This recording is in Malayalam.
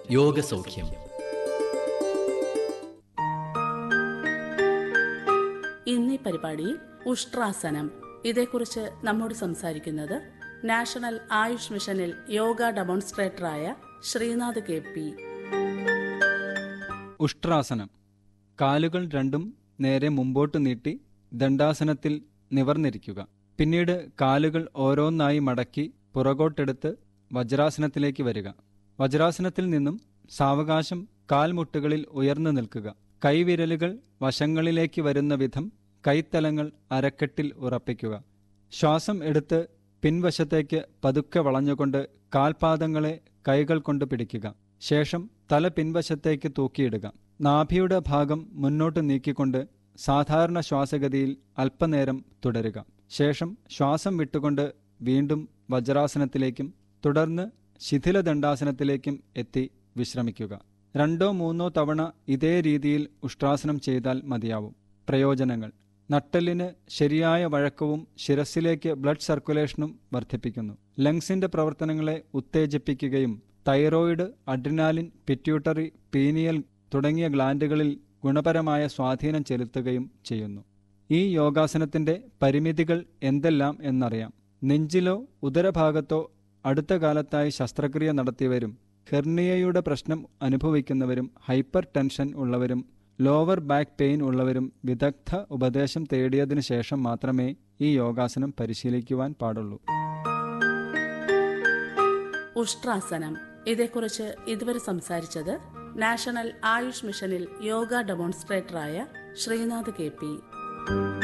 യോഗസൗഖ്യം ഇന്നീ പരിപാടിയിൽ ഉഷ്ട്രാസനം ഇതേക്കുറിച്ച് നമ്മോട് സംസാരിക്കുന്നത് നാഷണൽ ആയുഷ് മിഷനിൽ യോഗ ഡെമോൺസ്ട്രേറ്ററായ ശ്രീനാഥ് കെ പി ഉഷ്ട്രാസനം കാലുകൾ രണ്ടും നേരെ മുമ്പോട്ട് നീട്ടി ദണ്ഡാസനത്തിൽ നിവർന്നിരിക്കുക പിന്നീട് കാലുകൾ ഓരോന്നായി മടക്കി പുറകോട്ടെടുത്ത് വജ്രാസനത്തിലേക്ക് വരിക വജ്രാസനത്തിൽ നിന്നും സാവകാശം കാൽമുട്ടുകളിൽ ഉയർന്നു നിൽക്കുക കൈവിരലുകൾ വശങ്ങളിലേക്ക് വരുന്ന വിധം കൈത്തലങ്ങൾ അരക്കെട്ടിൽ ഉറപ്പിക്കുക ശ്വാസം എടുത്ത് പിൻവശത്തേക്ക് പതുക്കെ വളഞ്ഞുകൊണ്ട് കാൽപാദങ്ങളെ കൈകൾ കൊണ്ട് പിടിക്കുക ശേഷം തല പിൻവശത്തേക്ക് തൂക്കിയിടുക നാഭിയുടെ ഭാഗം മുന്നോട്ട് നീക്കിക്കൊണ്ട് സാധാരണ ശ്വാസഗതിയിൽ അല്പനേരം തുടരുക ശേഷം ശ്വാസം വിട്ടുകൊണ്ട് വീണ്ടും വജ്രാസനത്തിലേക്കും തുടർന്ന് ശിഥില ദണ്ഡാസനത്തിലേക്കും എത്തി വിശ്രമിക്കുക രണ്ടോ മൂന്നോ തവണ ഇതേ രീതിയിൽ ഉഷ്ട്രാസനം ചെയ്താൽ മതിയാവും പ്രയോജനങ്ങൾ നട്ടെല്ലിന് ശരിയായ വഴക്കവും ശിരസിലേക്ക് ബ്ലഡ് സർക്കുലേഷനും വർദ്ധിപ്പിക്കുന്നു ലങ്സിന്റെ പ്രവർത്തനങ്ങളെ ഉത്തേജിപ്പിക്കുകയും തൈറോയിഡ് അഡ്രിനാലിൻ പിറ്റ്യൂട്ടറി പീനിയൽ തുടങ്ങിയ ഗ്ലാൻഡുകളിൽ ഗുണപരമായ സ്വാധീനം ചെലുത്തുകയും ചെയ്യുന്നു ഈ യോഗാസനത്തിന്റെ പരിമിതികൾ എന്തെല്ലാം എന്നറിയാം നെഞ്ചിലോ ഉദരഭാഗത്തോ അടുത്ത കാലത്തായി ശസ്ത്രക്രിയ നടത്തിയവരും ഹെർണിയയുടെ പ്രശ്നം അനുഭവിക്കുന്നവരും ഹൈപ്പർ ടെൻഷൻ ഉള്ളവരും ലോവർ ബാക്ക് പെയിൻ ഉള്ളവരും വിദഗ്ധ ഉപദേശം തേടിയതിനു ശേഷം മാത്രമേ ഈ യോഗാസനം പരിശീലിക്കുവാൻ പാടുള്ളൂ ഉഷ്ട്രാസനം ഇതേക്കുറിച്ച് ഇതുവരെ സംസാരിച്ചത് നാഷണൽ ആയുഷ് മിഷനിൽ യോഗ ഡെമോൺസ്ട്രേറ്ററായ ശ്രീനാഥ് കെ പി